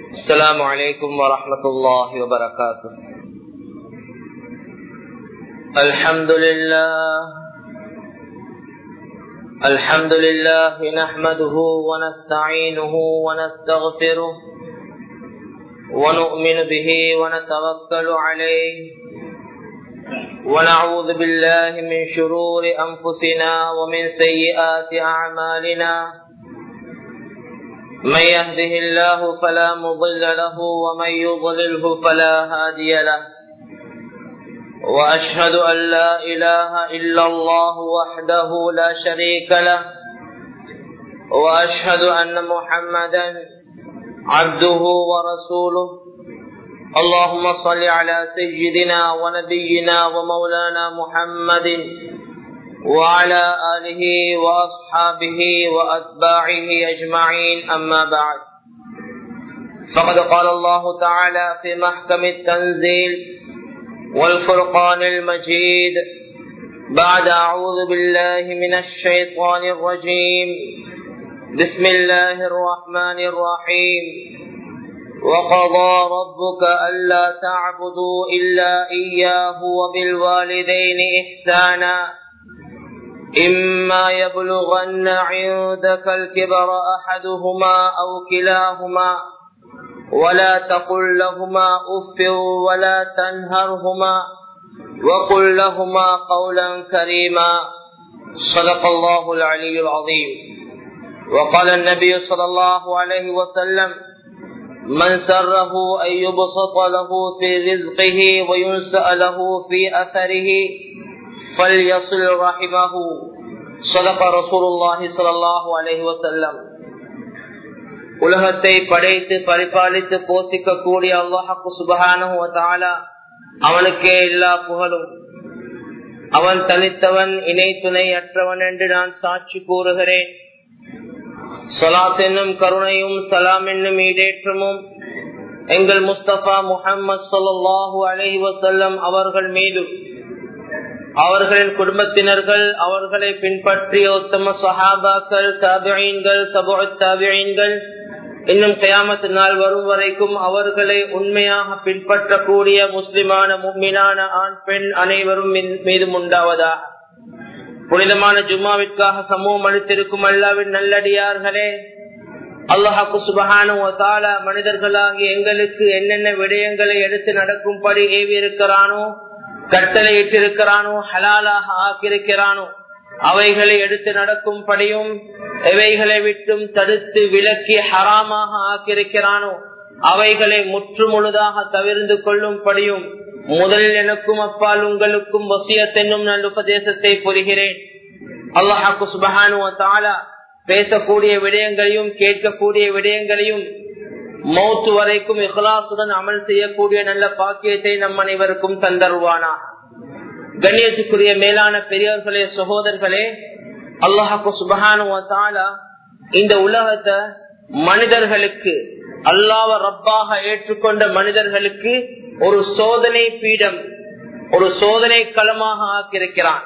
السلام عليكم ورحمة الله وبركاته الحمد لله الحمد لله نحمده ونستعينه ونستغفره ونؤمن به ونتوكل عليه ونعوذ بالله من شرور أنفسنا ومن سيئات أعمالنا من يهده الله فلا مضل له ومن يضلله فلا هادي له وأشهد أن لا إله إلا الله وحده لا شريك له وأشهد أن محمدا عبده ورسوله اللهم صل على سيدنا ونبينا ومولانا محمد وعلى آله وأصحابه وأتباعه أجمعين أما بعد فقد قال الله تعالى في محكم التنزيل والفرقان المجيد بعد أعوذ بالله من الشيطان الرجيم بسم الله الرحمن الرحيم وقضى ربك ألا تعبدوا إلا إياه وبالوالدين إحسانا إما يبلغن عندك الكبر أحدهما أو كلاهما ولا تقل لهما أف ولا تنهرهما وقل لهما قولا كريما صدق الله العلي العظيم وقال النبي صلى الله عليه وسلم من سره أن يبسط له في رزقه وينسأ له في أثره فليصل رحمه صدق رسول الله صلى الله عليه وسلم உலகத்தை படைத்து பரிபாலித்து போஷிக்க கூடிய அல்லாஹு சுபகான அவனுக்கே எல்லா புகழும் அவன் தனித்தவன் இணை துணை அற்றவன் என்று நான் சாட்சி கூறுகிறேன் சொலாத் என்னும் கருணையும் சலாம் என்னும் ஈடேற்றமும் எங்கள் முஸ்தபா முகமது சொல்லாஹூ அலஹி வசல்லம் அவர்கள் மீதும் அவர்களின் குடும்பத்தினர்கள் அவர்களை பின்பற்றிய உத்தம சஹாபாக்கள் தாபியன்கள் சபு தாபியன்கள் இன்னும் கயாமத்து நாள் வரும் வரைக்கும் அவர்களை உண்மையாக பின்பற்றக்கூடிய முஸ்லிமான மும்மினான ஆண் பெண் அனைவரும் மீதும் உண்டாவதா புனிதமான ஜும்மாவிற்காக சமூகம் அளித்திருக்கும் அல்லாவின் நல்லடியார்களே அல்லாஹாக்கு சுபகான மனிதர்களாகி எங்களுக்கு என்னென்ன விடயங்களை எடுத்து நடக்கும்படி ஏவி இருக்கிறானோ கட்டளை இட்டிருக்கிறானோ ஹலாலாக ஆக்கியிருக்கிறானோ அவைகளை எடுத்து நடக்கும் படியும் எவைகளை விட்டும் தடுத்து விலக்கி ஹராமாக ஆக்கியிருக்கிறானோ அவைகளை முற்று முழுதாக தவிர்ந்து கொள்ளும் படியும் முதலில் எனக்கும் அப்பால் உங்களுக்கும் வசியத்தென்னும் நான் உபதேசத்தை புரிகிறேன் அல்லாஹாக்கு சுபஹானு தாலா பேசக்கூடிய விடயங்களையும் கேட்கக்கூடிய விடயங்களையும் மௌத்து வரைக்கும் இஹ்லாசுடன் அமல் செய்யக்கூடிய நல்ல பாக்கியத்தை நம் அனைவருக்கும் தந்தருவானா கண்ணியத்துக்குரிய மேலான பெரியவர்களே சகோதரர்களே அல்லாஹாக்கு சுபகான இந்த உலகத்தை மனிதர்களுக்கு அல்லாவ ரப்பாக ஏற்றுக்கொண்ட மனிதர்களுக்கு ஒரு சோதனை பீடம் ஒரு சோதனை களமாக ஆக்கியிருக்கிறான்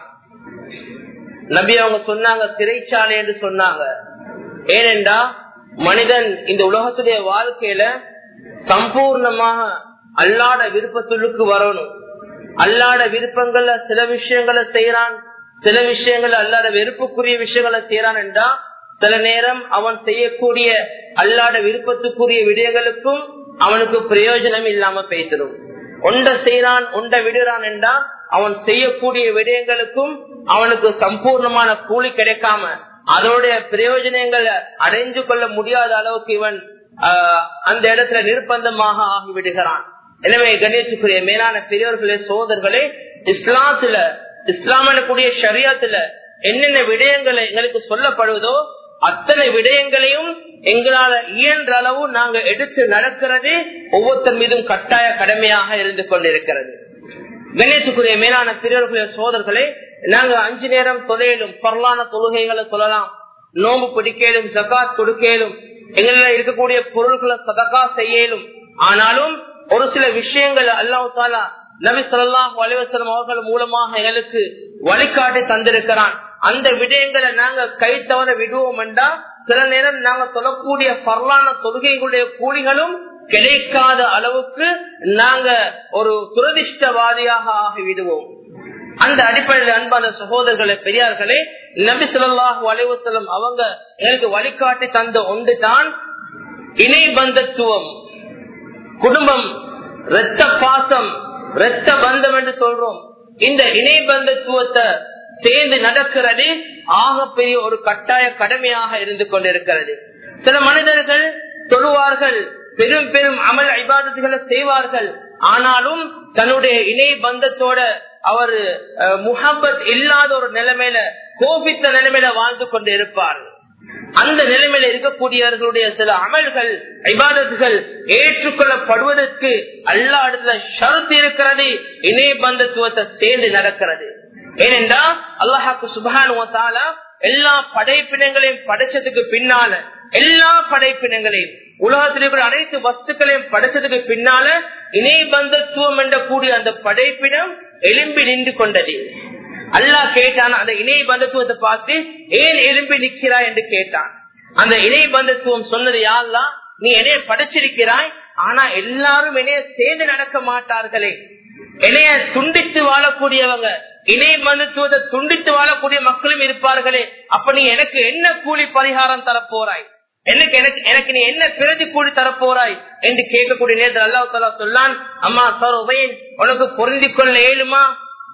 நபி அவங்க சொன்னாங்க சிறைச்சாலை என்று சொன்னாங்க ஏனென்றா மனிதன் இந்த உலகத்துடைய வாழ்க்கையில சம்பூர்ணமாக அல்லாட விருப்பத்துள்ளுக்கு வரணும் அல்லாட விருப்பங்கள்ல சில விஷயங்களை செய்யறான் சில விஷயங்கள் அல்லாட வெறுப்புக்குரிய விஷயங்களை செய்யறான் என்றா சில நேரம் அவன் செய்யக்கூடிய அல்லாட விருப்பத்துக்குரிய விடயங்களுக்கும் அவனுக்கு பிரயோஜனம் இல்லாம பேசிடும் ஒன்றை செய்யறான் ஒன்றை விடுறான் என்றா அவன் செய்யக்கூடிய விடயங்களுக்கும் அவனுக்கு சம்பூர்ணமான கூலி கிடைக்காம அதனுடைய பிரயோஜனங்களை அடைஞ்சு கொள்ள முடியாத அளவுக்கு இவன் அந்த இடத்துல நிர்பந்தமாக ஆகிவிடுகிறான் எனவே கணேசுக்குரிய மேலான பெரியவர்களே சோதர்களே இஸ்லாத்துல இஸ்லாமனுக்குரிய ஷரியாத்துல என்னென்ன விடயங்களை எங்களுக்கு சொல்லப்படுவதோ அத்தனை விடயங்களையும் எங்களால இயன்ற அளவு நாங்க எடுத்து நடக்கிறது ஒவ்வொருத்தர் மீதும் கட்டாய கடமையாக இருந்து கொண்டிருக்கிறது கணேசுக்குரிய மேலான பெரியவர்களே சோதர்களே நாங்க அஞ்சு நேரம் தொலையிலும் பரலான தொழுகைகளை சொல்லலாம் நோம்பு பிடிக்கலும் ஜக்காத் கொடுக்கலும் எங்கள இருக்கக்கூடிய பொருள்களை சதக்கா செய்யலும் ஆனாலும் ஒரு சில விஷயங்கள் அல்லாஹ் தாலா நபி சொல்லாஹ் அலிவசலம் அவர்கள் மூலமாக எங்களுக்கு வழிகாட்டி தந்திருக்கிறான் அந்த விடயங்களை நாங்க கை தவற விடுவோம் என்றா சில நேரம் நாங்க சொல்லக்கூடிய பரலான தொழுகைகளுடைய கூலிகளும் கிடைக்காத அளவுக்கு நாங்க ஒரு துரதிஷ்டவாதியாக ஆகிவிடுவோம் அந்த அடிப்படையில் அன்பான சகோதரர்களே பெரியார்களே நபி சொல்லாஹு அலைவசலம் அவங்க எனக்கு வழிகாட்டி தந்த ஒன்று தான் இணை பந்தத்துவம் குடும்பம் இரத்த பாசம் இரத்த பந்தம் என்று சொல்றோம் இந்த இணை பந்தத்துவத்தை சேர்ந்து நடக்கிறது ஆகப்பெரிய ஒரு கட்டாய கடமையாக இருந்து கொண்டிருக்கிறது சில மனிதர்கள் தொழுவார்கள் பெரும் பெரும் அமல் ஐபாதத்துகளை செய்வார்கள் ஆனாலும் தன்னுடைய இணை பந்தத்தோட அவர் முகப்பத் இல்லாத ஒரு நிலைமையில கோபித்த நிலைமையில வாழ்ந்து கொண்டு இருப்பார் அந்த நிலைமையில இருக்கக்கூடியவர்களுடைய சில அமல்கள் ஐபாதத்துகள் ஏற்றுக்கொள்ளப்படுவதற்கு அல்லா இடத்துல ஷருத்து இருக்கிறது இணை பந்தத்துவத்தை சேர்ந்து நடக்கிறது ஏனென்றால் அல்லாஹாக்கு சுபானுவத்தால எல்லா படைப்பினங்களையும் படைச்சதுக்கு பின்னால எல்லா படைப்பினங்களையும் உலகத்தில் இருக்கிற அனைத்து வஸ்துக்களையும் படைச்சதுக்கு பின்னால இணை பந்தத்துவம் என்ற கூடிய அந்த படைப்பினம் எலும்பி நின்று கொண்டது அல்லாஹ் கேட்டான் அந்த இணை பந்தத்துவத்தை பார்த்து ஏன் எலும்பி நிற்கிறாய் என்று கேட்டான் அந்த இணை பந்தத்துவம் சொன்னது யாருலாம் நீ என்னைய படைச்சிருக்கிறாய் ஆனா எல்லாரும் என்னைய சேர்ந்து நடக்க மாட்டார்களே என்னைய துண்டித்து வாழக்கூடியவங்க இணை மருத்துவத்தை துண்டித்து வாழக்கூடிய மக்களும் இருப்பார்களே அப்ப நீ எனக்கு என்ன கூலி பரிகாரம் தரப்போறாய் எனக்கு எனக்கு எனக்கு நீ என்ன பிரதி கூலி தரப்போறாய் என்று கேட்கக்கூடிய நேரத்தில் அல்லாஹ் தாலா சொல்லான் அம்மா சார் உபயன் உனக்கு பொருந்தி கொள்ள ஏழுமா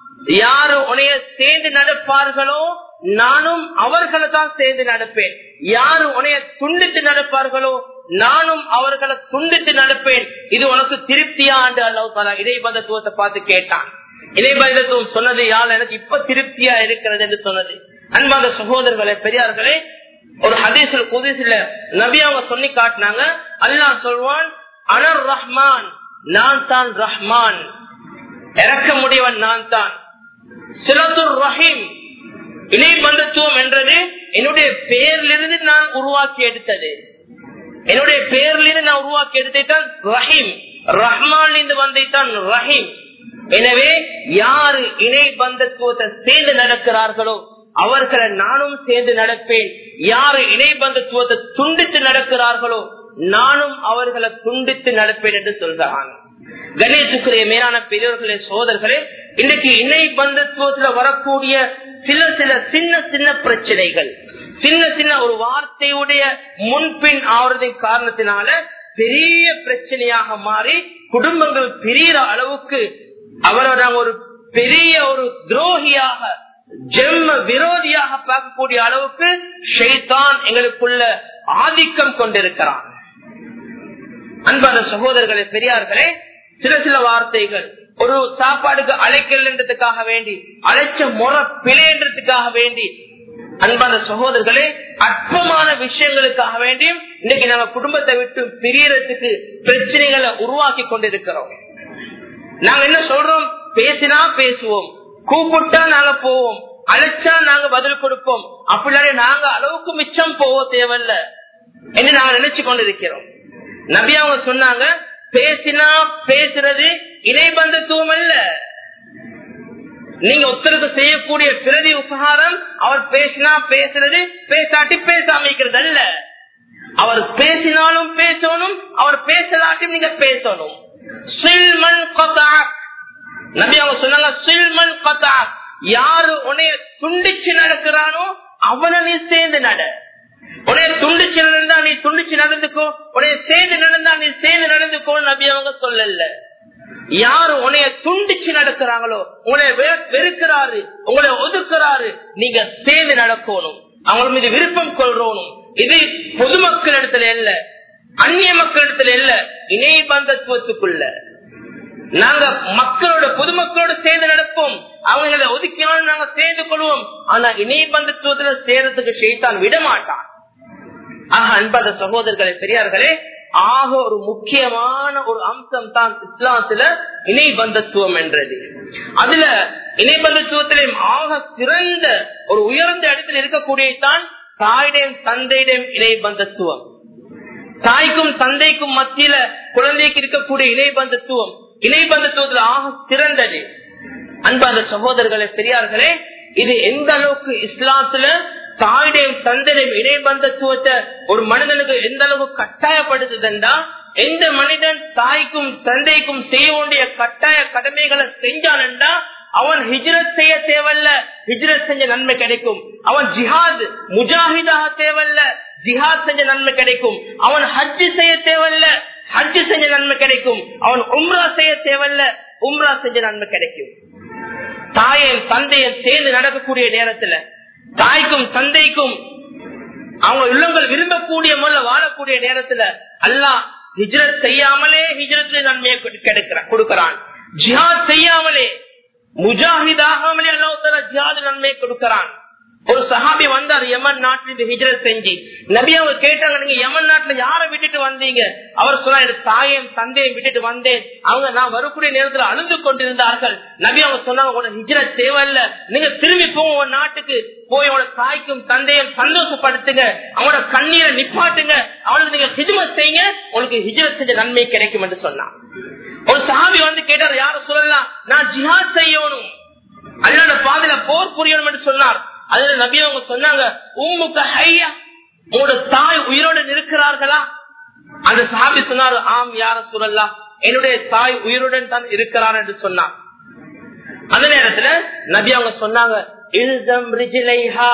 யாரு உனைய சேர்ந்து நடப்பார்களோ நானும் அவர்களை தான் சேர்ந்து நடப்பேன் யாரு உனைய துண்டித்து நடப்பார்களோ நானும் அவர்களை துண்டித்து நடப்பேன் இது உனக்கு திருப்தியா என்று அல்லாஹ் தாலா இடைபதத்துவத்தை பார்த்து கேட்டான் இடைபதத்துவம் சொன்னது யார் எனக்கு இப்ப திருப்தியா இருக்கிறது என்று சொன்னது அன்பான சகோதரர்களே பெரியார்களே ஒரு ஹதீஸ்ல குதிசில நபி அவங்க சொல்லி காட்டினாங்க அல்லாஹ் சொல்வான் அனர் ரஹ்மான் நான் தான் ரஹ்மான் இறக்க முடியவன் நான் தான் சிலத்துர் ரஹீம் இணை பந்தத்துவம் என்றது என்னுடைய பெயரிலிருந்து நான் உருவாக்கி எடுத்தது என்னுடைய பெயரிலிருந்து நான் உருவாக்கி எடுத்தான் ரஹீம் ரஹ்மான் இருந்து வந்தைத்தான் ரஹீம் எனவே யாரு இணை பந்தத்துவத்தை சேர்ந்து நடக்கிறார்களோ அவர்களை நானும் சேர்ந்து நடப்பேன் யாரு இணை பந்தத்துவத்தை துண்டித்து நடக்கிறார்களோ நானும் அவர்களை துண்டித்து நடப்பேன் என்று சொல்கிறான் கணேசுக்குரிய மேலான பெரியவர்களே சோதர்களே இன்னைக்கு இணை பந்தத்துவத்துல வரக்கூடிய சில சில சின்ன சின்ன பிரச்சனைகள் சின்ன சின்ன ஒரு வார்த்தையுடைய முன்பின் ஆவறதின் காரணத்தினால பெரிய பிரச்சனையாக மாறி குடும்பங்கள் பிரிகிற அளவுக்கு அவரோட ஒரு பெரிய ஒரு துரோகியாக ஜென்ம விரோதியாக பார்க்கக்கூடிய அளவுக்கு ஷைத்தான் எங்களுக்குள்ள ஆதிக்கம் கொண்டிருக்கிறான் அன்பான சகோதரர்களே பெரியார்களே சில சில வார்த்தைகள் ஒரு சாப்பாடுக்கு அழைக்கலன்றதுக்காக வேண்டி அழைச்ச முறை பிழைன்றதுக்காக வேண்டி அன்பான சகோதரர்களே அற்பமான விஷயங்களுக்காக வேண்டியும் இன்னைக்கு நம்ம குடும்பத்தை விட்டு பிரியறதுக்கு பிரச்சனைகளை உருவாக்கி கொண்டிருக்கிறோம் நாங்க என்ன சொல்றோம் பேசினா பேசுவோம் கூப்பிட்டா நாங்க போவோம் அழைச்சா நாங்க பதில் கொடுப்போம் அப்படி நாங்க அளவுக்கு மிச்சம் போக தேவையில்ல என்று நாங்க நினைச்சு கொண்டிருக்கிறோம் நபி அவங்க சொன்னாங்க பேசினா பேசுறது இணைபந்தத்துவம் அல்ல நீங்க ஒருத்தருக்கு செய்யக்கூடிய பிரதி உபகாரம் அவர் பேசினா பேசுறது பேசாட்டி பேசாமிக்கிறது அல்ல அவர் பேசினாலும் பேசணும் அவர் பேசலாட்டியும் நீங்க பேசணும் சில்மன் நபி அவங்க சொன்னாங்க சில்மன் கதா யாரு உன்னைய துண்டிச்சு நடக்கிறானோ அவனை நீ சேர்ந்து நட உனைய துண்டிச்சு நடந்தா நீ துண்டிச்சு நடந்துக்கோ உனைய சேர்ந்து நடந்தா நீ சேர்ந்து நடந்துக்கோ நபி அவங்க சொல்லல யாரு உனைய துண்டிச்சு நடக்கிறாங்களோ உங்களை வெறுக்கிறாரு உங்களை ஒதுக்குறாரு நீங்க சேர்ந்து நடக்கணும் அவங்க மீது விருப்பம் கொள்றோனும் இது பொதுமக்கள் இடத்துல இல்ல அந்நிய மக்கள் இடத்துல இல்ல இணை பந்தத்துவத்துக்குள்ள நாங்க மக்களோட பொதுமக்களோட சேர்ந்து நடப்போம் அவங்களை ஒதுக்கினாலும் நாங்க சேர்ந்து கொள்வோம் ஆனா இணை பந்தத்துவத்துல சேர்றதுக்கு ஷெய்தான் விட மாட்டான் ஆக அன்பாத சகோதரர்களே பெரியார்களே ஆக ஒரு முக்கியமான ஒரு அம்சம் தான் இஸ்லாத்துல இணை பந்தத்துவம் என்றது அதுல இணை பந்தத்துவத்திலே ஆக சிறந்த ஒரு உயர்ந்த இடத்தில் இருக்கக்கூடியதான் தாயிடம் தந்தையிடம் இணை பந்தத்துவம் தாய்க்கும் தந்தைக்கும் மத்தியில குழந்தைக்கு இருக்கக்கூடிய இணை பந்தத்துவம் இணை பந்தத்துவத்தில் ஆக சிறந்தது அன்பாத சகோதரர்களே பெரியார்களே இது எந்த அளவுக்கு இஸ்லாத்துல தாயுடையும் தந்தையும் இணை பந்தத்துவத்தை ஒரு மனிதனுக்கு எந்த அளவுக்கு கட்டாயப்படுத்துதுன்னா எந்த மனிதன் தாய்க்கும் தந்தைக்கும் செய்ய வேண்டிய கட்டாய கடமைகளை செஞ்சான்டா அவன் ஹிஜ்ரத் செய்ய தேவையில்ல ஹிஜ்ரத் செஞ்ச நன்மை கிடைக்கும் அவன் ஜிஹாத் முஜாஹிதாக தேவையில்ல ஜிஹாத் செஞ்ச நன்மை கிடைக்கும் அவன் ஹஜ்ஜு செய்ய தேவையில்ல ஹஜ்ஜு செஞ்ச நன்மை கிடைக்கும் அவன் உம்ரா செய்ய தேவையில்ல உம்ரா செஞ்ச நன்மை கிடைக்கும் தாயும் தந்தையும் சேர்ந்து நடக்கக்கூடிய நேரத்துல தாய்க்கும் தந்தைக்கும் அவங்க உள்ளங்கள் விரும்பக்கூடிய முறையில் வாழக்கூடிய நேரத்துல அல்லாஹ் ஹிஜ்ரத் செய்யாமலே ஹிஜ்ரத்துல நன்மையை கிடைக்கிறான் கொடுக்கிறான் ஜிஹாத் செய்யாமலே முஜாஹிதாகாமலே அல்லாஹ் ஜிஹாது நன்மையை கொடுக்கிறான் ஒரு சஹாபி வந்தார் யமன் நாட்டிலிருந்து ஹிஜ்ரத் செஞ்சு நபி அவங்க கேட்டாங்க நீங்க யமன் நாட்டுல யார விட்டுட்டு வந்தீங்க அவர் சொன்னார் தாயையும் தந்தையும் விட்டுட்டு வந்தேன் அவங்க நான் வரக்கூடிய நேரத்துல அழுந்து கொண்டிருந்தார்கள் நபி அவங்க சொன்னாங்க உன ஹிஜ்ரத் தேவையில்ல நீங்க திரும்பி போங்க உங்க நாட்டுக்கு போய் உங்களோட தாய்க்கும் தந்தையும் சந்தோஷப்படுத்துங்க அவனோட கண்ணீரை நிப்பாட்டுங்க அவனுக்கு நீங்க ஹிஜ்மத் செய்யுங்க உங்களுக்கு ஹிஜ்ரத் செஞ்ச நன்மை கிடைக்கும் என்று சொன்னான் ஒரு சஹாபி வந்து கேட்டார் யாரும் சொல்லலாம் நான் ஜிஹாத் செய்யணும் அல்லாட பாதையில போர் புரியணும் என்று சொன்னார் அதுல நபி அவங்க சொன்னாங்க உம்முக்க ஹையா உங்களோட தாய் உயிரோடு இருக்கிறார்களா அந்த சாபி சொன்னார் ஆம் யார சொல்லலாம் என்னுடைய தாய் உயிருடன் தான் இருக்கிறார் என்று சொன்னார் அந்த நேரத்துல நபி அவங்க சொன்னாங்க இல்தம் ரிஜிலைஹா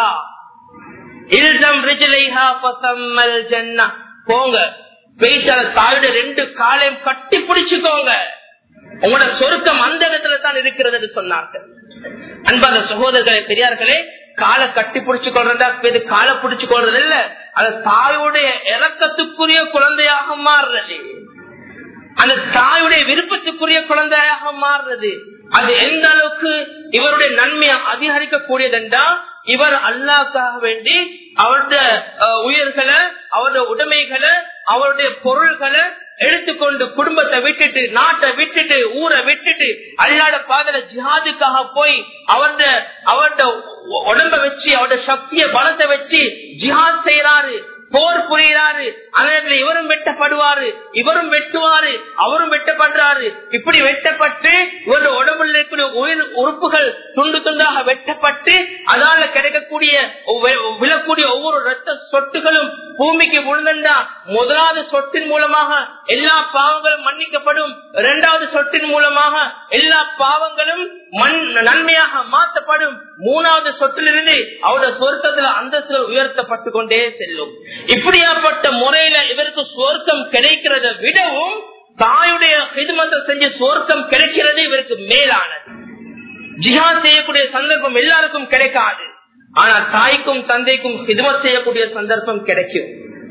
இல்தம் ரிஜிலைஹா பசம்மல் ஜன்னா போங்க பேசாத தாயுடைய ரெண்டு காலையும் கட்டி பிடிச்சுக்கோங்க உங்களோட சொருக்கம் அந்த இடத்துல தான் இருக்கிறது என்று சொன்னார்கள் அன்பான சகோதரர்களே பெரியார்களே காலை கட்டி பிடிச்சு கொள்றதா இது காலை பிடிச்சு கொள்றது இல்ல அது தாயுடைய இறக்கத்துக்குரிய குழந்தையாக மாறுறது அந்த தாயுடைய விருப்பத்துக்குரிய குழந்தையாக மாறுறது அது எந்த அளவுக்கு இவருடைய நன்மையை அதிகரிக்கக்கூடியதுண்டா இவர் அல்லாக்காக வேண்டி அவருடைய உயிர்களை அவருடைய உடைமைகளை அவருடைய பொருள்களை எடுத்துக்கொண்டு குடும்பத்தை விட்டுட்டு நாட்டை விட்டுட்டு ஊரை விட்டுட்டு அல்லாட பாதல ஜிஹாதுக்காக போய் அவருடைய அவருடைய உடம்ப வச்சு அவருடைய சக்திய பலத்தை வச்சு ஜிஹாத் செய்யறாரு போர் புரிகிறாரு அதனால இவரும் வெட்டப்படுவாரு இவரும் வெட்டுவாரு அவரும் வெட்டப்படுறாரு இப்படி வெட்டப்பட்டு இவருடைய உடம்புல இருக்கக்கூடிய உயிர் உறுப்புகள் துண்டு துண்டாக வெட்டப்பட்டு அதனால கிடைக்கக்கூடிய விழக்கூடிய ஒவ்வொரு ரத்த சொட்டுகளும் பூமிக்கு விழுந்தா முதலாவது சொட்டின் மூலமாக எல்லா பாவங்களும் மன்னிக்கப்படும் இரண்டாவது சொட்டின் மூலமாக எல்லா பாவங்களும் மண் நன்மையாக மாற்றப்படும் மூணாவது சொட்டிலிருந்து அவருடைய சொர்க்கத்தில் அந்தஸ்துகள் உயர்த்தப்பட்டு கொண்டே செல்லும் இப்படியாப்பட்ட முறையில இவருக்கு சுவர்க்கம் கிடைக்கிறத விடவும் தாயுடைய ஹிதுமத்தை செஞ்சு சுவர்க்கம் கிடைக்கிறது இவருக்கு மேலானது ஜிஹாத் செய்யக்கூடிய சந்தர்ப்பம் எல்லாருக்கும் கிடைக்காது ஆனா தாய்க்கும் தந்தைக்கும் ஹிதுமத் செய்யக்கூடிய சந்தர்ப்பம் கிடைக்கும்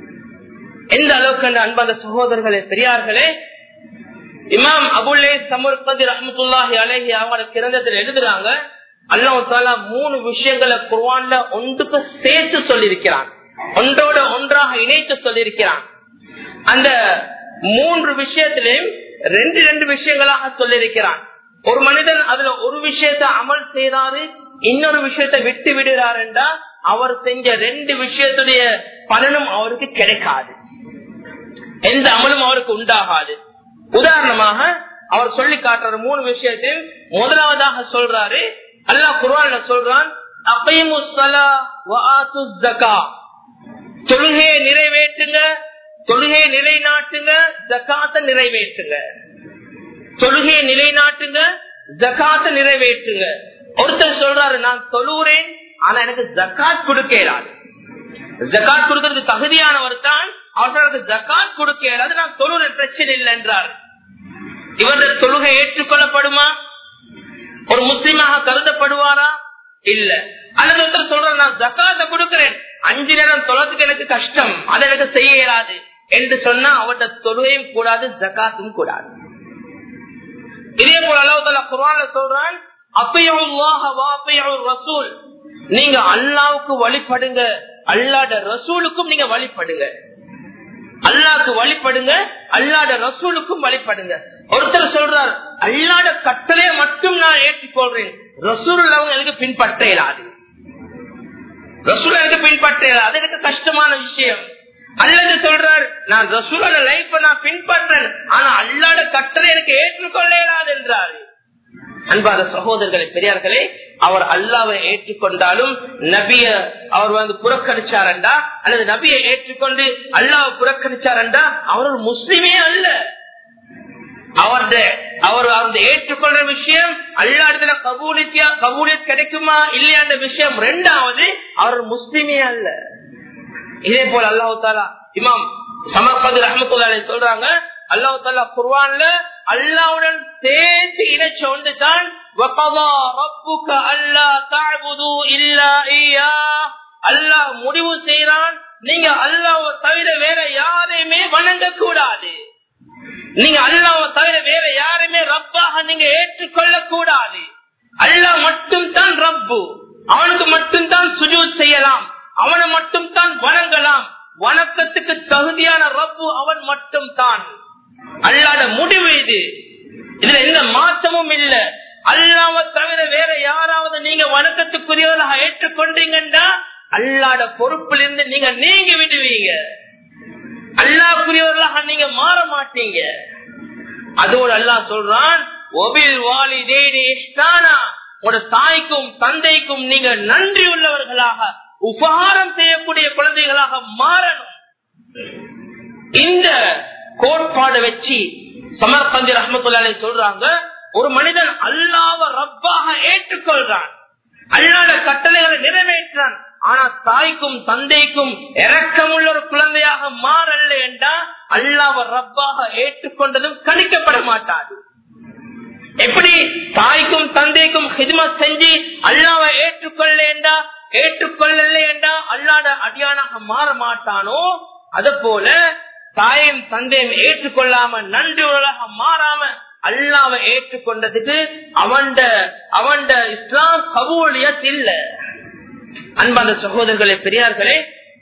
எந்த அளவுக்கு அந்த அன்பான சகோதரர்களே பெரியார்களே இமாம் அபுல்லே சமுர்பதி ரஹமத்துல்லாஹி அலேஹி அவங்களோட கிரந்தத்தில் எழுதுறாங்க அல்லாஹால மூணு விஷயங்களை குர்வான்ல ஒன்றுக்கு சேர்த்து சொல்லியிருக்கிறான் ஒன்றோட ஒன்றாக இணைத்து சொல்லியிருக்கிறான் அந்த மூன்று விஷயத்திலையும் ரெண்டு ரெண்டு விஷயங்களாக சொல்லியிருக்கிறான் ஒரு மனிதன் அதுல ஒரு விஷயத்த அமல் செய்தாரு இன்னொரு விஷயத்தை விட்டு விடுறார் என்றா அவர் செஞ்ச ரெண்டு விஷயத்துடைய பலனும் அவருக்கு கிடைக்காது எந்த அமலும் அவருக்கு உண்டாகாது உதாரணமாக அவர் சொல்லி காட்டுற மூணு விஷயத்தில் முதலாவதாக சொல்றாரு அல்லாஹ் குர்ஆன்ல சொல்றான் தொழுகையை நிறைவேற்றுங்க தொழுகையை நிலைநாட்டுங்க ஜக்காத்த நிறைவேற்றுங்க தொழுகையை நிலைநாட்டுங்க ஜக்காத்த நிறைவேற்றுங்க ஒருத்தர் சொல்றாரு நான் தொழுகிறேன் ஆனா எனக்கு ஜக்காத் கொடுக்க இயலாது ஜக்காத் கொடுக்கிறது தகுதியானவர் தான் அவர்களுக்கு ஜக்காத் கொடுக்க இயலாது நான் தொழுகிற பிரச்சனை இல்லை என்றார் இவருடைய தொழுகை ஏற்றுக்கொள்ளப்படுமா ஒரு முஸ்லீமாக கருதப்படுவாரா இல்ல அல்லது ஒருத்தர் சொல்ற நான் ஜக்காத்த கொடுக்கிறேன் அஞ்சு நேரம் தொழத்துக்கு எனக்கு கஷ்டம் அதை எனக்கு செய்ய இயலாது என்று சொன்னா அவருடைய தொழுகையும் கூடாது ஜக்காத்தும் கூடாது இதே போல அல்லாஹ் குரான்ல சொல்றான் ரசூல் நீங்க அல்லாவுக்கு வழிபடுங்க அல்லாட ரசூலுக்கும் நீங்க வழிபடுங்க அல்லாக்கு வழிபடுங்க அல்லாட ரசூலுக்கும் வழிபடுங்க ஒருத்தர் சொல்றார் அல்லாட கட்டளையை மட்டும் நான் ஏற்றுக்கொள்றேன் ரசூல் அவங்க எனக்கு பின்பற்ற இயலாது ரசூல் எனக்கு பின்பற்ற இயலாது அது எனக்கு கஷ்டமான விஷயம் அல்லது சொல்றார் நான் ரசூலோட லைஃப நான் பின்பற்றேன் ஆனா அல்லாட கட்டளை எனக்கு ஏற்றுக்கொள்ள இயலாது என்றாரு அன்பாத சகோதரர்களை பெரியார்களே அவர் அல்லாவை ஏற்றுக்கொண்டாலும் நபிய அவர் வந்து புறக்கணிச்சாரண்டா அல்லது நபியை ஏற்றுக்கொண்டு அல்லாவை புறக்கணிச்சாரண்டா அவர் ஒரு முஸ்லிமே அல்ல அவருடைய அவர் அந்த ஏற்றுக்கொள்ற விஷயம் அல்லாடத்துல கபூலித்தியா கபூலியத் கிடைக்குமா இல்லையான்ற விஷயம் ரெண்டாவது அவர் முஸ்லிமே அல்ல இதே போல அல்லாஹு தாலா இமாம் சமர்பது ரஹமத்துல்லாலே சொல்றாங்க அல்லாஹு தாலா குர்வான்ல அல்லாவுடன் சேர்த்து இணைச்ச ஒன்று தான் அல்லாஹ் முடிவு செய்யறான் நீங்க அல்லாவை தவிர வேற யாரையுமே வணங்க கூடாது நீங்க அல்லாவை தவிர வேற யாருமே ரப்பாக நீங்க ஏற்றுக்கொள்ள கூடாது அல்லாஹ் மட்டும் தான் ரப்பு அவனுக்கு மட்டும் தான் சுஜூத் செய்யலாம் அவனை மட்டும் தான் வணங்கலாம் வணக்கத்துக்கு தகுதியான ரப்பு அவன் மட்டும் தான் அல்லாத முடிவு இது இதுல எந்த மாற்றமும் இல்ல அல்லாம தவிர வேற யாராவது நீங்க வணக்கத்துக்குரியவர்களாக ஏற்றுக்கொண்டீங்கன்னா அல்லாட பொறுப்பிலிருந்து நீங்க நீங்க விடுவீங்க அல்லாக்குரியவர்களாக நீங்க மாற மாட்டீங்க அதோடு அல்லாஹ் சொல்றான் ஒபில் வாலி உங்களோட தாய்க்கும் தந்தைக்கும் நீங்க நன்றி உள்ளவர்களாக உபகாரம் செய்யக்கூடிய குழந்தைகளாக மாறணும் இந்த கோட்பாடை வச்சு சமர்பந்தி ரஹமத்துல்லாலே சொல்றாங்க ஒரு மனிதன் அல்லாவ ரப்பாக ஏற்றுக்கொள்றான் அல்லாத கட்டளைகளை நிறைவேற்றான் ஆனா தாய்க்கும் தந்தைக்கும் இறக்கமுள்ள ஒரு குழந்தையாக மாறல்ல என்றா அல்லாவ ரப்பாக ஏற்றுக்கொண்டதும் கணிக்கப்பட மாட்டாது எப்படி தாய்க்கும் தந்தைக்கும் ஹிதமத் செஞ்சு அல்லாவை ஏற்றுக்கொள்ளேண்டா ஏற்றுக்கொள்ளல என்றா அல்லாத அடியானாக மாற மாட்டானோ அது போல தாயும் தந்தையும் ஏற்றுக்கொள்ளாம நன்றியுள்ளதாக மாறாம அல்லாவை ஏற்றுக்கொண்டதுக்கு அவன்ட அவன்ட இஸ்லாம் கபூலியத் இல்ல அன்பான சகோதரர்களே பெரியார்களே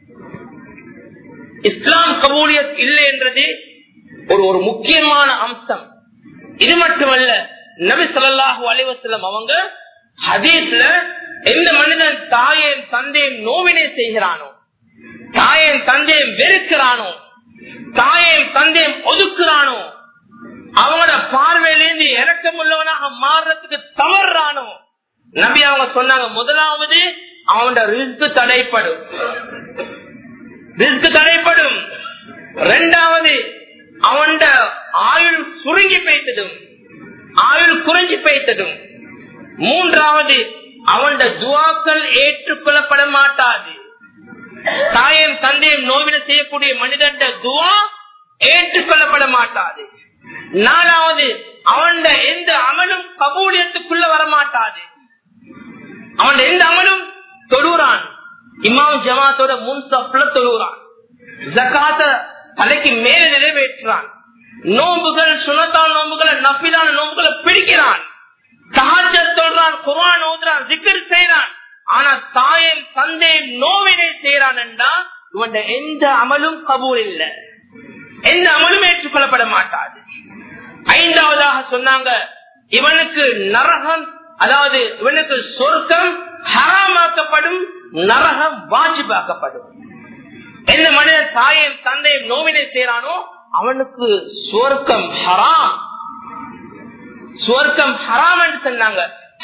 இஸ்லாம் கபூலியத் இல்லை என்றது ஒரு ஒரு முக்கியமான அம்சம் இது மட்டுமல்ல நபி சொல்லாஹு அலைவசலம் அவங்க ஹதீஸ்ல எந்த மனிதன் தாயையும் தந்தையும் நோவினை செய்கிறானோ தாயையும் தந்தையும் வெறுக்கிறானோ தாயையும் தந்தையும் ஒதுக்குறானோ அவனோட பார்வையிலிருந்து இறக்கம் உள்ளவனாக மாறுறதுக்கு தவறானோ நபி அவங்க சொன்னாங்க முதலாவது அவனோட ரிஸ்க் தடைப்படும் ரிஸ்க் தடைப்படும் ரெண்டாவது அவன் ஆயுள் சுருங்கி பெய்ததும் ஆயுள் குறைஞ்சி பெய்ததும் மூன்றாவது அவன் துவாக்கள் ஏற்றுக்கொள்ளப்பட மாட்டாது தாயும் தந்தையும் நோவின செய்யக்கூடிய மனிதன் துவா ஏற்றுக்கொள்ளப்பட மாட்டாது நாலாவது அவன் எந்த அமலும் கபூலியத்துக்குள்ள வரமாட்டாது அவன் எந்த அமலும் தொழுறான் இமாம் ஜமாத்தோட முன் சப்ல தொழுகிறான் ஜக்காத்த தலைக்கு மேல நிறைவேற்றான் நோம்புகள் சுனத்தான் நோம்புகளை நப்பிலான நோம்புகளை பிடிக்கிறான் சஹஜ சொல்றான் குரான் ஓதுறான் சிக்கர் செய்யறான் ஆனா தாயும் தந்தையும் நோவினை செய்யறான் என்றா இவன் எந்த அமலும் கபூல் இல்லை எந்த அமலும் ஏற்றுக்கொள்ளப்பட மாட்டாது ஐந்தாவதாக சொன்னாங்க இவனுக்கு நரகம் அதாவது இவனுக்கு சொர்க்கம் ஹராமாக்கப்படும் நரகம் வாஜிபாக்கப்படும் எந்த மனிதன் தாயும் தந்தையும் நோவினை செய்யறானோ அவனுக்கு சுவர்க்கம் ஹராம் சுவர்க்கம் ஹராம் என்று சொன்னாங்க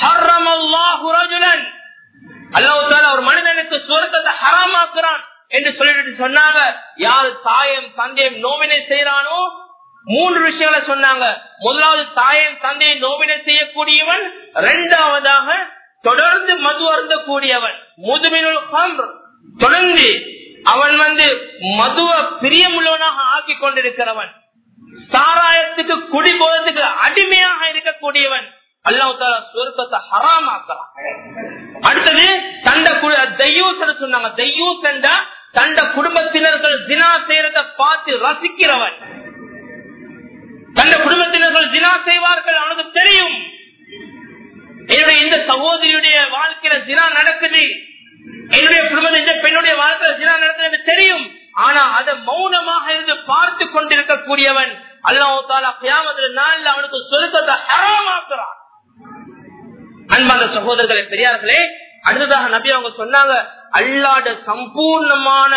அல்லாஹால ஒரு மனிதனுக்கு சுவர்க்கத்தை ஹராமாக்குறான் என்று சொல்லிட்டு சொன்னாங்க யார் தாயம் தந்தையும் நோவினை செய்யறானோ மூன்று விஷயங்களை சொன்னாங்க முதலாவது தாயம் தந்தையை நோவினை செய்யக்கூடியவன் இரண்டாவதாக தொடர்ந்து மது அருந்தக்கூடியவன் முதுமினுள் தொடர்ந்து அவன் வந்து மதுவ பிரியமுள்ளவனாக ஆக்கி கொண்டிருக்கிறவன் சாராயத்துக்கு குடி போறதுக்கு அடிமையாக இருக்கக்கூடியவன் அல்லாஹால சுருக்கத்தை ஹராமாக்கலாம் அடுத்தது தண்ட தையூஸ் சொன்னாங்க தையூஸ் என்றா தண்ட குடும்பத்தினர்கள் தினா செய்யறத பார்த்து ரசிக்கிறவன் தந்த குடும்பத்தினர்கள் தினா செய்வார்கள் அவனுக்கு தெரியும் என்னுடைய இந்த சகோதரியுடைய வாழ்க்கையில தினா நடக்குது என்னுடைய குடும்பத்தில் இந்த பெண்ணுடைய வாழ்க்கையில தினா நடக்குது தெரியும் ஆனா அதை மௌனமாக இருந்து பார்த்து கொண்டிருக்கக்கூடியவன் அல்லாஹால கியாமத்துல நாளில் அவனுக்கு சொருக்கத்தை ஹராமாக்குறான் அன்பான சகோதரர்களை பெரியார்களே அடுத்ததாக நபி அவங்க சொன்னாங்க அல்லாட சம்பூர்ணமான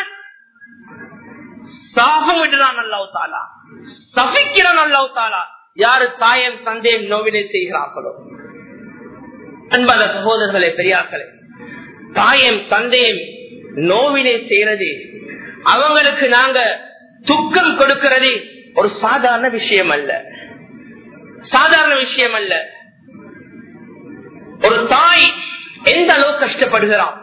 சாகம் விடுறான் அல்லாஹ் தாலா சபிக்கிறான் அல்லாஹ் தாலா யாரு தாயம் தந்தையும் நோவினை செய்கிறார்களோ அன்பான சகோதரர்களே பெரியார்களே தாயம் தந்தையும் நோவினை செய்யறது அவங்களுக்கு நாங்க துக்கம் கொடுக்கிறது ஒரு சாதாரண விஷயம் அல்ல சாதாரண விஷயம் அல்ல ஒரு தாய் எந்த அளவு கஷ்டப்படுகிறான்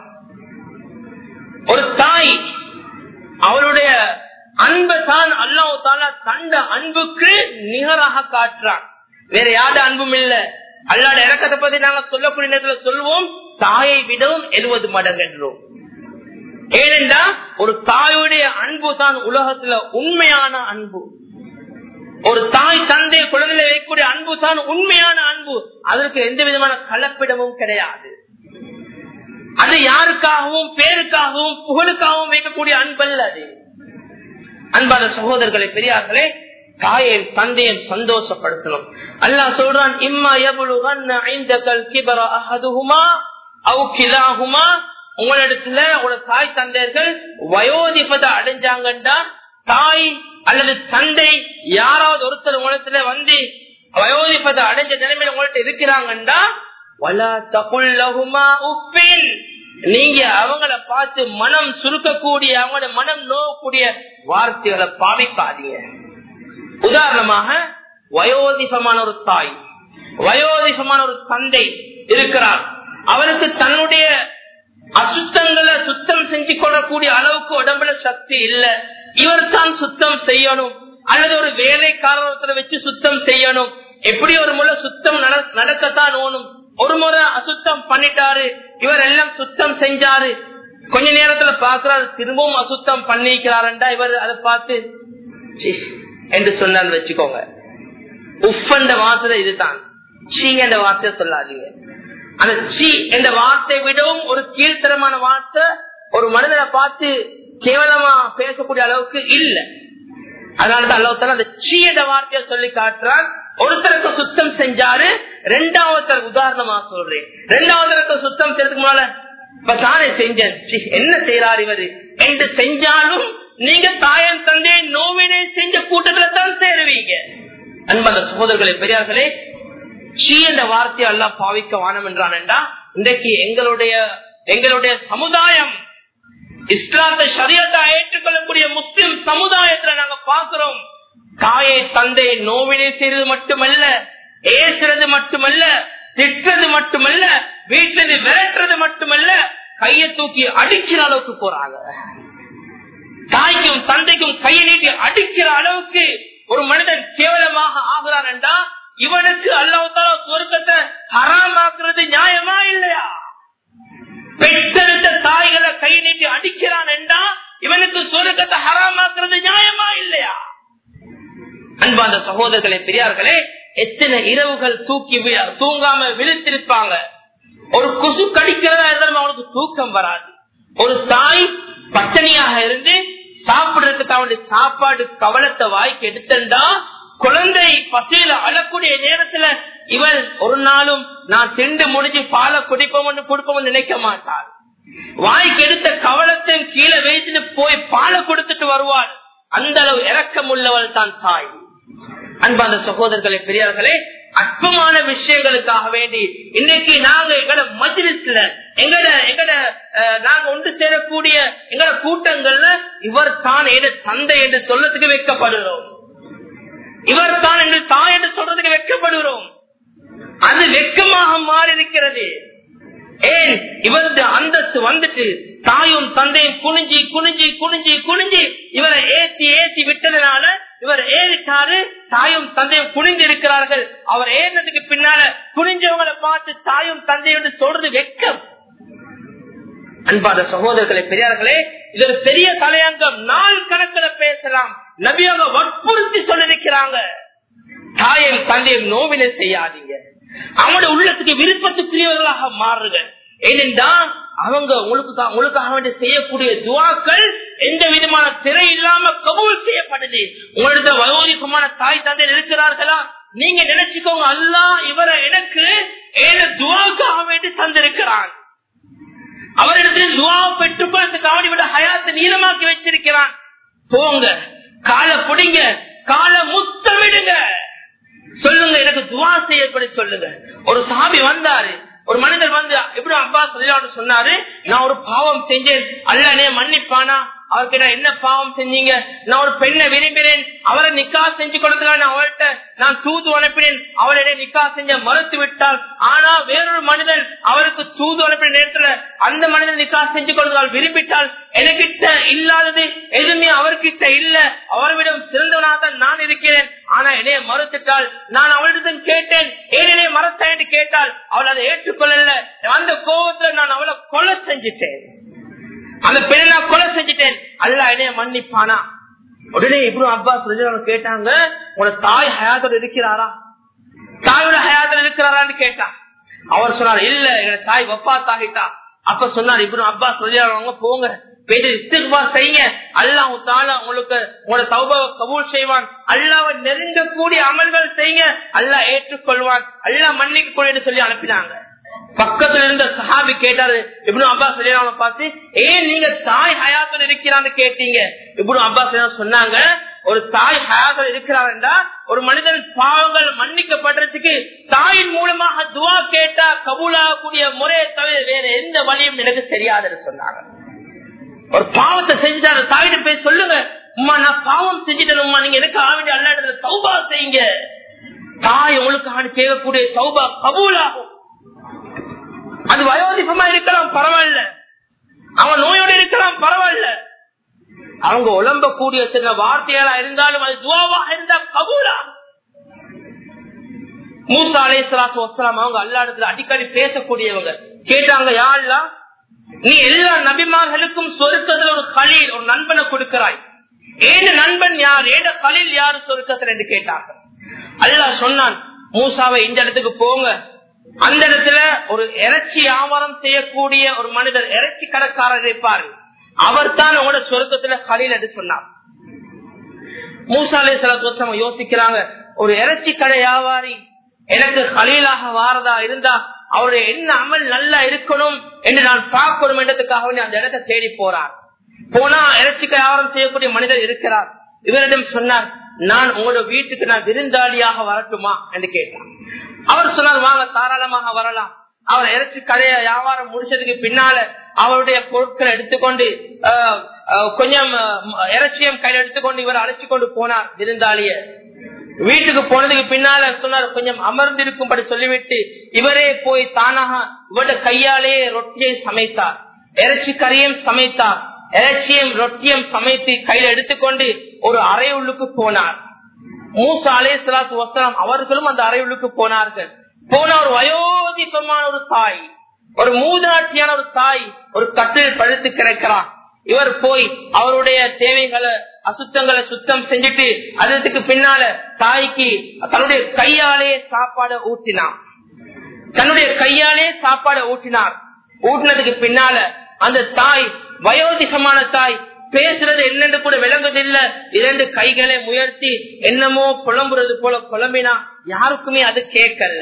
ஒரு தாய் அவளுடைய அன்பை தான் அல்லாஹ் தாலா தந்த அன்புக்கு நிகராக காட்டுறான் வேற யாத அன்பும் இல்ல அல்லாட இறக்கத்தை பத்தி நாங்க சொல்லக்கூடிய நேரத்தில் சொல்லுவோம் தாயை விடவும் எழுபது மடங்கு என்றோம் ஏனென்றா ஒரு தாயுடைய அன்பு தான் உலகத்துல உண்மையான அன்பு ஒரு தாய் தந்தை குழந்தைகளை வைக்கக்கூடிய அன்பு தான் உண்மையான அன்பு அதற்கு எந்த விதமான கலப்பிடமும் கிடையாது அது யாருக்காகவும் பேருக்காகவும் புகழுக்காகவும் வைக்கக்கூடிய அன்பல்ல அது அன்பான சகோதரர்களை பெரியார்களே தாயையும் தந்தையும் சந்தோஷப்படுத்தணும் அல்லாஹ் சொல்றான் இம்மா எவ்வளவு ஐந்தகல் கிபர அஹதுகுமா அவு கிலாகுமா உங்களிடத்துல உங்களோட தாய் தந்தையர்கள் வயோதிபத்தை அடைஞ்சாங்கண்டா தாய் அல்லது தந்தை யாராவது ஒருத்தர் உங்களிடத்துல வந்து வயோதிபத்தை அடைஞ்ச நிலைமையில உங்கள்ட்ட இருக்கிறாங்கண்டா வலா தகுல்லகுமா உப்பின் நீங்க அவங்கள பார்த்து மனம் சுருக்கக்கூடிய அவங்களோட மனம் நோக்கக்கூடிய வார்த்தைகளை பாவிக்காதீங்க உதாரணமாக வயோதிகமான ஒரு தாய் வயோதிகமான ஒரு தந்தை இருக்கிறார் அவருக்கு தன்னுடைய அசுத்தங்களை சுத்தம் செஞ்சு கொள்ளக்கூடிய அளவுக்கு உடம்புல சக்தி இல்ல இவர் தான் சுத்தம் செய்யணும் அல்லது ஒரு வேலைக்காரத்துல வச்சு சுத்தம் செய்யணும் எப்படி ஒரு முறை சுத்தம் நடக்கத்தான் ஓணும் ஒரு முறை அசுத்தம் பண்ணிட்டாரு இவர் எல்லாம் சுத்தம் செஞ்சாரு கொஞ்ச நேரத்துல பாக்குறாரு திரும்பவும் அசுத்தம் பண்ணிக்கிறாருண்டா இவர் அதை பார்த்து என்று சொன்னான்னு வச்சுக்கோங்க உஃபண்ட வார்த்தை இதுதான் சீ என்ற வார்த்தையை சொல்லாதீங்க அந்த சி என்ற வார்த்தையை விடவும் ஒரு கீழ்த்தரமான வார்த்தை ஒரு மனிதனை பார்த்து கேவலமா பேசக்கூடிய அளவுக்கு இல்ல அதனாலதான் அல்லவத்தால அந்த சி என்ற வார்த்தையை சொல்லி காட்டுறான் ஒருத்தருக்கு சுத்தம் செஞ்சாரு ரெண்டாவது உதாரணமா சொல்றேன் ரெண்டாவது சுத்தம் செய்யறதுக்கு முன்னால இப்ப தானே செஞ்சேன் என்ன செய்யறாரு இவரு என்று செஞ்சாலும் நீங்க தாயன் தந்தையை நோவினை செஞ்ச கூட்டத்துல தான் சேருவீங்க அன்பந்த சகோதரர்களே பெரியார்களே ஷீ என்ற வார்த்தையை எல்லாம் பாவிக்க வானம் என்றான் என்றா இன்றைக்கு எங்களுடைய எங்களுடைய சமுதாயம் இஸ்லாத்தை சரியத்தை ஏற்றுக்கொள்ளக்கூடிய முஸ்லிம் சமுதாயத்துல நாங்க பாக்குறோம் தாயை தந்தை நோவினை செய்வது மட்டுமல்ல ஏசுறது மட்டுமல்ல திட்டுறது மட்டுமல்ல வீட்டில் விரட்டுறது மட்டுமல்ல கையை தூக்கி அடிக்கிற அளவுக்கு போறாங்க தாய்க்கும் தந்தைக்கும் கையை நீட்டி அடிக்கிற அளவுக்கு ஒரு மனிதன் கேவலமாக ஆகிறான் என்றா இவனுக்கு அல்லாஹால சொர்க்கத்தை ஹராமாக்குறது நியாயமா இல்லையா பெற்றெடுத்த தாய்களை கை நீட்டி அடிக்கிறான் என்றா இவனுக்கு சொர்க்கத்தை ஹராமாக்குறது நியாயமா இல்லையா அன்பாந்த சகோதரர்களே பெரியார்களே எத்தனை இரவுகள் தூக்கி தூங்காம விழித்திருப்பாங்க ஒரு கொசு கடிக்கிறதா இருந்தாலும் அவனுக்கு தூக்கம் வராது ஒரு தாய் பட்டணியாக இருந்து சாப்பிடுறதுக்கு அவனுடைய சாப்பாடு கவலத்தை வாய்க்கு எடுத்தா குழந்தை பசியில அழக்கூடிய நேரத்துல இவள் ஒரு நாளும் நான் திண்டு முடிஞ்சு பாலை குடிப்போம் கொடுப்போம் நினைக்க மாட்டாள் வாய்க்கு எடுத்த கவலத்தை கீழே வைத்துட்டு போய் பாலை கொடுத்துட்டு வருவாள் அந்த அளவு இறக்கம் உள்ளவள் தான் தாய் அன்பான சகோதரர்களே பெரியார்களே அற்பமான விஷயங்களுக்காக வேண்டி இன்னைக்கு நாங்க எங்கட மஜ்லிஸ்ல எங்கட எங்கட நாங்க ஒன்று சேரக்கூடிய எங்கட கூட்டங்கள்ல இவர் தான் என தந்தை என்று சொல்லத்துக்கு வைக்கப்படுகிறோம் இவர் தான் என்று தாய் என்று சொல்றதுக்கு வைக்கப்படுகிறோம் அது வெக்கமாக மாறி இருக்கிறது ஏன் இவரது அந்தஸ்து வந்துட்டு தாயும் தந்தையும் குனிஞ்சி குனிஞ்சி குனிஞ்சி குனிஞ்சி இவரை ஏத்தி ஏத்தி விட்டதுனால இவர் ஏறிட்டாரு தாயும் தந்தையும் குனிந்து இருக்கிறார்கள் அவர் ஏறினதுக்கு பின்னால குனிஞ்சவங்களை பார்த்து தாயும் தந்தையும் சொல்றது வெக்கம் அன்பான சகோதரர்களே பெரியார்களே இது ஒரு பெரிய தலையங்கம் நாள் கணக்கில் பேசலாம் நபியாக வற்புறுத்தி சொல்லிருக்கிறாங்க தாயும் தந்தையும் நோவினை செய்யாதீங்க அவங்களுடைய உள்ளத்துக்கு விருப்பத்துக்குரியவர்களாக மாறுங்க ஏனென்றா அவங்க உங்களுக்கு உங்களுக்காக வேண்டி செய்யக்கூடிய துவாக்கள் எந்த விதமான திரை இல்லாம கபூல் செய்யப்படுது உங்களோட வயோதிகமான தாய் தந்தை இருக்கிறார்களா நீங்க நினைச்சுக்கோங்க அல்லா இவரை எனக்கு ஏழு துவாக்காக வேண்டி தந்திருக்கிறான் அவரிடத்தில் துவா பெற்றுக்கொள்றதுக்கு அவனை விட ஹயாத்தை நீளமாக்கி வச்சிருக்கிறான் போங்க காலை பிடிங்க காலை முத்த விடுங்க துவா செய்யப்படி சொல்லுங்க ஒரு சாபி வந்தாரு ஒரு மனிதர் வந்து எப்படி அப்பா சொல்லி சொன்னாரு நான் ஒரு பாவம் செஞ்சேன் அல்லனே மன்னிப்பானா அவருக்கு நான் என்ன பாவம் செஞ்சீங்க நான் ஒரு பெண்ணை விரும்பினேன் அவரை நிக்கா செஞ்சு கொடுத்தா அவள்கிட்ட நான் தூது அனுப்பினேன் அவளிடையே நிக்கா செஞ்ச மறுத்து விட்டால் ஆனா வேறொரு மனிதன் அவருக்கு தூது அனுப்பின நேரத்துல அந்த மனிதன் நிக்கா செஞ்சு கொடுத்தால் விரும்பிட்டால் எனக்கிட்ட இல்லாதது எதுவுமே அவர்கிட்ட இல்ல அவர்விடம் சிறந்தவனாக நான் இருக்கிறேன் ஆனா என்னைய மறுத்துட்டால் நான் அவளிடம் கேட்டேன் ஏன் என்னைய மறத்த என்று கேட்டால் அவள் அதை ஏற்றுக்கொள்ளல அந்த கோபத்துல நான் அவளை கொலை செஞ்சுட்டேன் அந்த பெண்ணை நான் கொலை செஞ்சுட்டேன் அல்ல என்னைய மன்னிப்பானா உடனே இப்படி அப்பா சொல்லி கேட்டாங்க உன தாய் ஹயாத்தோட இருக்கிறாரா தாயோட ஹயாத்தோட இருக்கிறாரான்னு கேட்டான் அவர் சொன்னார் இல்ல எங்க தாய் வப்பா தாகிட்டா அப்ப சொன்னார் இப்படி அப்பா சொல்லி போங்க பேரு இஸ்திக்பா செய்யுங்க அல்லாஹ் தாலா உங்களுக்கு உங்களோட சௌபாவை கபூல் செய்வான் அல்லாவை நெருங்கக்கூடிய அமல்கள் செய்யுங்க அல்லாஹ் ஏற்றுக்கொள்வான் அல்லாஹ் மன்னிக்க கூட சொல்லி அனுப்பினாங்க பக்கத்துல இருந்த சஹாபி கேட்டாரு இப்படி அப்பா சொல்லிடாம பார்த்து ஏன் நீங்க தாய் ஹயாத்தில் இருக்கிறான்னு கேட்டீங்க இப்படி அப்பா சொன்னாங்க ஒரு தாய் ஹயாத்தில் இருக்கிறாருண்டா ஒரு மனிதன் பாவங்கள் மன்னிக்கப்படுறதுக்கு தாயின் மூலமாக துவா கேட்டா கபூலாகக்கூடிய முறையை தவிர வேற எந்த வழியும் எனக்கு தெரியாதுன்னு சொன்னாங்க ஒரு பாவத்தை செஞ்சுட்டாரு தாயிட்ட போய் சொல்லுங்க உமா நான் பாவம் செஞ்சுட்டேன் உமா நீங்க எனக்கு ஆவிட அல்லாடுற சௌபா செய்யுங்க தாய் உங்களுக்கு ஆண்டு கேட்கக்கூடிய சௌபா கபூலாகும் அது வயோதிபமா இருக்கலாம் பரவாயில்ல அவன் நோயோட இருக்கலாம் பரவாயில்ல அவங்க உழம்பக்கூடிய சின்ன வார்த்தைகளா இருந்தாலும் அது துவாவாக இருந்தா கபூலா மூசா அலை சலாத்து வசலாம் அவங்க அல்லாடத்துல அடிக்கடி பேசக்கூடியவங்க கேட்டாங்க யாருலாம் நீ எல்லா நபிமார்களுக்கும் சொருக்கத்துல ஒரு கலீல் ஒரு நண்பனை கொடுக்கிறாய் ஏன நண்பன் யார் ஏன கலீல் யாரு சொருக்கத்துல என்று கேட்டாங்க அல்லாஹ் சொன்னான் மூசாவை இந்த இடத்துக்கு போங்க அந்த இடத்துல ஒரு இறைச்சி வியாபாரம் செய்யக்கூடிய ஒரு மனிதர் இறைச்சி கடைக்காரர் இருப்பாரு அவர் தான் உங்களோட சொருக்கத்துல கலீல் என்று சொன்னார் மூசாலே சில யோசிக்கிறாங்க ஒரு இறைச்சி கடை வியாபாரி எனக்கு கலீலாக வாரதா இருந்தா அவருடைய என்ன அமல் நல்லா இருக்கணும் என்று நான் பார்க்கணும் என்றதுக்காக அந்த இடத்தை தேடி போறார் போனா இறைச்சி வியாபாரம் செய்யக்கூடிய மனிதர் இருக்கிறார் இவரிடம் சொன்னார் நான் உங்களோட வீட்டுக்கு நான் விருந்தாளியாக வரட்டுமா என்று கேட்டார் அவர் சொன்னார் வாங்க தாராளமாக வரலாம் அவர் இறைச்சி கடையை வியாபாரம் முடிச்சதுக்கு பின்னால அவருடைய பொருட்களை எடுத்துக்கொண்டு கொஞ்சம் இறைச்சியம் கையில் எடுத்துக்கொண்டு இவர் அழைச்சு கொண்டு போனார் விருந்தாளிய வீட்டுக்கு போனதுக்கு பின்னால சொன்னார் கொஞ்சம் அமர்ந்திருக்கும்படி சொல்லிவிட்டு இவரே போய் தானாக இவருடைய கையாலே ரொட்டியை சமைத்தார் இறைச்சி கறியும் சமைத்தார் இறைச்சியும் ரொட்டியும் சமைத்து கையில எடுத்துக்கொண்டு ஒரு அறை உள்ளுக்கு போனார் மூசா அலே சலாத்து வசலாம் அவர்களும் அந்த அறை உள்ளுக்கு போனார்கள் போன ஒரு வயோதிபமான ஒரு தாய் ஒரு மூதாட்சியான ஒரு தாய் ஒரு கட்டில் பழுத்து கிடக்கிறார் இவர் போய் அவருடைய தேவைகளை அசுத்தங்களை சுத்தம் செஞ்சுட்டு அதற்கு பின்னால தாய்க்கு தன்னுடைய கையாலே சாப்பாடு ஊட்டினார் தன்னுடைய கையாலே சாப்பாடு ஊட்டினார் ஊட்டினதுக்கு பின்னால அந்த தாய் வயோதிகமான தாய் பேசுறது என்னன்னு கூட விளங்குதில்லை இரண்டு கைகளை முயற்சி என்னமோ புலம்புறது போல புலம்பினா யாருக்குமே அது கேட்கல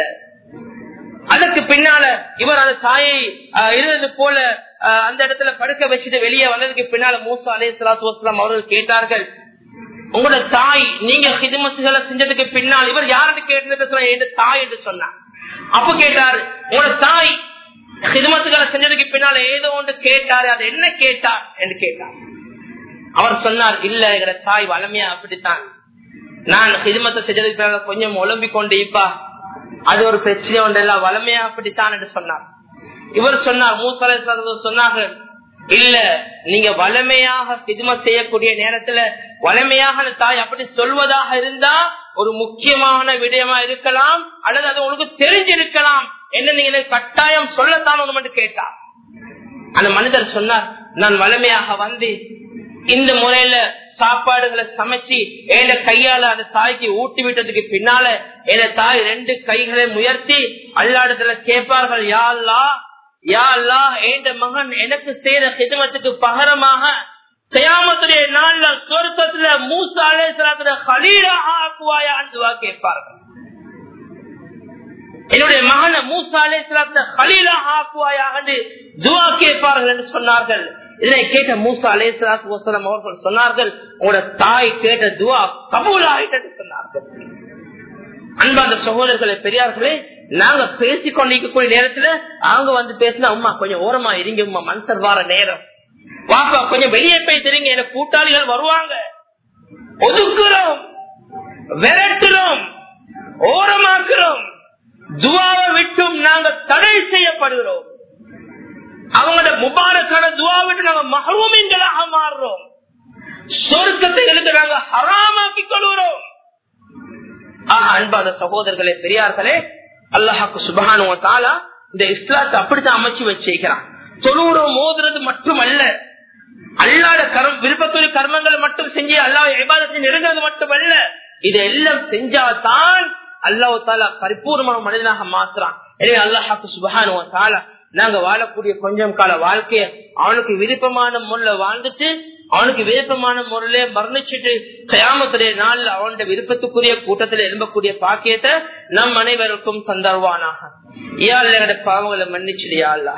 அதுக்கு பின்னால இவர் அந்த தாயை இருந்தது போல அந்த இடத்துல படுக்க வச்சுட்டு வெளியே வந்ததுக்கு பின்னால மூசா அலே சலாத்து வசலாம் அவர்கள் கேட்டார்கள் உங்களோட தாய் நீங்க ஹிதமத்துகளை செஞ்சதுக்கு பின்னால் இவர் யாருன்னு கேட்டது தாய் என்று சொன்னார் அப்ப கேட்டாரு உங்களோட தாய் ஹிதமத்துகளை செஞ்சதுக்கு பின்னால ஏதோ ஒன்று கேட்டாரு அது என்ன கேட்டார் என்று கேட்டார் அவர் சொன்னார் இல்ல எங்க தாய் வளமையா அப்படித்தான் நான் ஹிதமத்தை செஞ்சதுக்கு பின்னால கொஞ்சம் உழம்பிக் கொண்டு இப்பா அது ஒரு பிரச்சனை ஒன்று எல்லாம் வளமையா அப்படித்தான் என்று சொன்னார் இவர் சொன்னார் மூசலை சொன்னார்கள் இல்ல நீங்க வளமையாக சிதும செய்யக்கூடிய நேரத்துல வளமையாக தாய் அப்படி சொல்வதாக இருந்தா ஒரு முக்கியமான விடயமா இருக்கலாம் அல்லது அது உங்களுக்கு தெரிஞ்சிருக்கலாம் என்ன நீங்க கட்டாயம் சொல்லத்தான் ஒரு மட்டும் கேட்டார் அந்த மனிதர் சொன்னார் நான் வளமையாக வந்து இந்த முறையில சாப்பாடுகளை சமைச்சு என் கையால அந்த தாய்க்கு ஊட்டி விட்டதுக்கு பின்னால என் தாய் ரெண்டு கைகளை முயற்சி அல்லாடத்துல கேட்பார்கள் யாழ்லா யாழ்லா என் மகன் எனக்கு செய்த ஹிதமத்துக்கு பகரமாக கயாமத்துடைய நாள்ல சொர்க்கத்துல மூசாலே ஹலீலாக ஆக்குவாயா கேட்பார்கள் என்னுடைய மகனை மூசாலே ஹலீலாக ஆக்குவாயாக துவா கேட்பார்கள் என்று சொன்னார்கள் இதனை கேட்ட மூசா அலே வசலம் அவர்கள் சொன்னார்கள் உங்களோட தாய் கேட்ட துவா கபூல் ஆயிட்டு சொன்னார்கள் அன்பாந்த சகோதரர்களே பெரியார்களே நாங்க பேசிக் கொண்டிருக்கக்கூடிய நேரத்துல அவங்க வந்து பேசினா உமா கொஞ்சம் ஓரமா இருங்க உமா மன்சர் வார நேரம் வாப்பா கொஞ்சம் வெளியே போய் தெரியுங்க எனக்கு கூட்டாளிகள் வருவாங்க ஒதுக்குறோம் விரட்டுறோம் ஓரமாக்குறோம் துவாவை விட்டும் நாங்க தடை செய்யப்படுகிறோம் அவங்களோட முபாரக்கான துவா விட்டு நாங்க மகரூமின்களாக மாறுறோம் சொர்க்கத்தை எழுந்து நாங்க ஹராமாக்கி கொள்கிறோம் அன்பான சகோதரர்களே பெரியார்களே அல்லாஹாக்கு சுபகானுவ தாலா இந்த இஸ்லாத்தை அப்படித்தான் அமைச்சு வச்சிருக்கிறான் தொழுவுறோம் மோதுறது மட்டுமல்ல அல்லாத கரம் விருப்பத்துடைய கர்மங்களை மட்டும் செஞ்சு அல்லாஹ் விவாதத்தை நெருங்கிறது மட்டுமல்ல இதெல்லாம் செஞ்சாதான் அல்லாஹ் தாலா பரிபூர்ணமான மனிதனாக மாத்துறான் எனவே அல்லாஹாக்கு சுபகானுவ தாலா நாங்க வாழக்கூடிய கொஞ்சம் கால வாழ்க்கைய அவனுக்கு விருப்பமான முறையில வாழ்ந்துட்டு அவனுக்கு விருப்பமான முறையில மரணிச்சுட்டு கயாமத்துடைய நாள் அவனுடைய விருப்பத்துக்குரிய கூட்டத்தில் எழும்பக்கூடிய பாக்கியத்தை நம் அனைவருக்கும் தந்தருவானாக ஏன் எங்களுடைய பாவங்களை மன்னிச்சிடியா அல்ல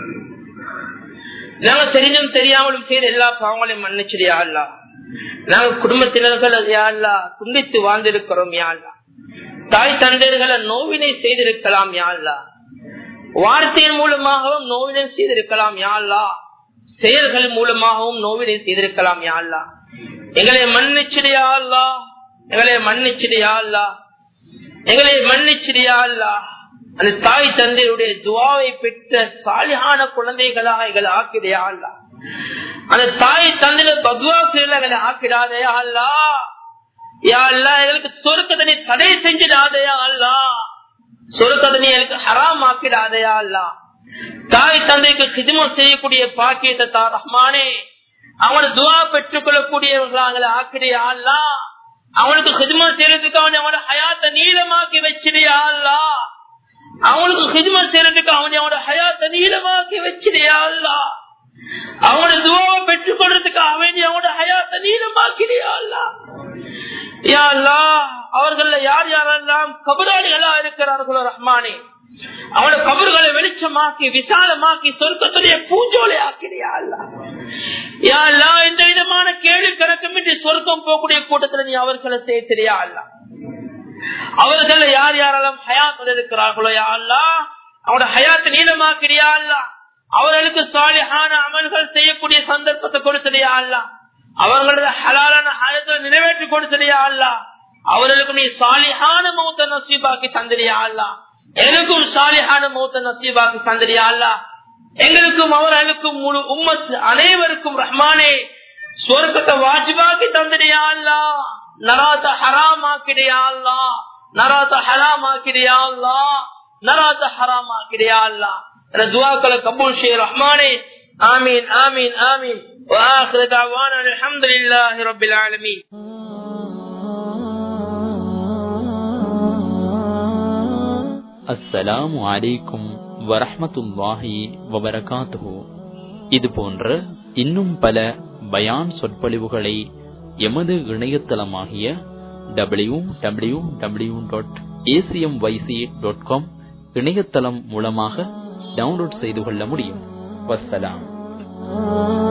நாங்க தெரிஞ்சும் தெரியாமலும் செய்த எல்லா பாவங்களையும் மன்னிச்சிடியா அல்ல நாங்க குடும்பத்தினர்கள் யாழ்லா துண்டித்து வாழ்ந்திருக்கிறோம் யாழ்லா தாய் தந்தையர்களை நோவினை செய்திருக்கலாம் யாழ்லா வார்த்தையின் மூலமாகவும் நோவினை செய்திருக்கலாம் யாழ்லா செயல்கள் மூலமாகவும் நோவினை செய்திருக்கலாம் யாழ்லா எங்களை மன்னிச்சிடியா அல்லா எங்களை மன்னிச்சிடியா அல்லா எங்களை மன்னிச்சிடியா அல்லா அந்த தாய் தந்தையுடைய துவாவை பெற்ற சாலியான குழந்தைகளாக எங்களை ஆக்கிடையா அல்லா அந்த தாய் தந்தையில பத்வா எங்களை ஆக்கிடாதையா அல்லா யா அல்லா எங்களுக்கு சொருக்கதனை தடை செஞ்சிடாதையா அல்லா சொருக்கதனை எனக்கு ஹராம் ஆக்கிடாதையா அல்லா தாய் தந்தைக்கு சிதுமம் செய்யக்கூடிய பாக்கியத்தை தா ரஹ்மானே அவனை துவா பெற்றுக் கொள்ளக்கூடியவர்களாக ஆக்கிடையா அல்லா அவனுக்கு ஹிதுமம் செய்யறதுக்கு அவன் அவனோட ஹயாத்தை நீளமாக்கி வச்சிடையா அல்லா அவனுக்கு ஹிதுமம் செய்யறதுக்கு அவன் அவனோட ஹயாத்தை நீளமாக்கி வச்சிடையா அல்லா அவனோட துவாவை பெற்றுக் கொள்றதுக்கு அவன் அவனோட ஹயாத்தை நீளமாக்கிடையா அல்லா யா அல்லா அவர்கள யார் யாரெல்லாம் கபராளிகளா இருக்கிறார்களோ ரஹ்மானே அவனோட கபர்களை வெளிச்சமாக்கி விசாலமாக்கி சொர்க்கத்துடைய பூஞ்சோலை ஆக்கிறியா அல்ல எந்த விதமான கேள்வி கணக்கமின்றி சொர்க்கம் போகக்கூடிய கூட்டத்தில் நீ அவர்களை சேர்த்திரியா அல்ல அவர்கள் யார் யாரெல்லாம் ஹயாத் இருக்கிறார்களோ யா அல்லா அவனோட ஹயாத்தை நீளமாக்கிறியா அல்ல அவர்களுக்கு சாலிஹான அமல்கள் செய்யக்கூடிய சந்தர்ப்பத்தை கொடுத்தறியா அல்ல அவர்களோட ஹலாலான ஹயத்தை நிறைவேற்றி கொடுத்தறியா அல்ல அவர்களுக்கு நீ சாலிஹான மௌத்த நசீபாக்கி தந்திரியா அல்லா எனக்கும் சாலிஹான மூத்த நசீபாக்கு தந்திரியா அல்லா எங்களுக்கும் அவர்களுக்கும் முழு உம்மத் அனைவருக்கும் ரஹ்மானே சொர்க்கத்தை வாஜிபாக்கி தந்திரியா அல்லா நராத்த ஹராமாக்கிடையா அல்லா நராத்த ஹராமாக்கிடையா அல்லா நராத்த ஹராமாக்கிடையா அல்லா துவாக்களை கபூல் ஷே ரஹ்மானே ஆமீன் ஆமீன் ஆமீன் وآخر دعوانا الحمد لله رب العالمين அஸ்ஸலாமு அலைக்கும் வரஹமத்துல்லாஹி வபரகாத்துஹு இது போன்ற இன்னும் பல பயான் சொற்பொழிவுகளை எமது இணையதளமாகிய W W W dot ACM YC dot com இணையதளம் மூலமாக டவுன்லோட் செய்து கொள்ள முடியும் வசலாம்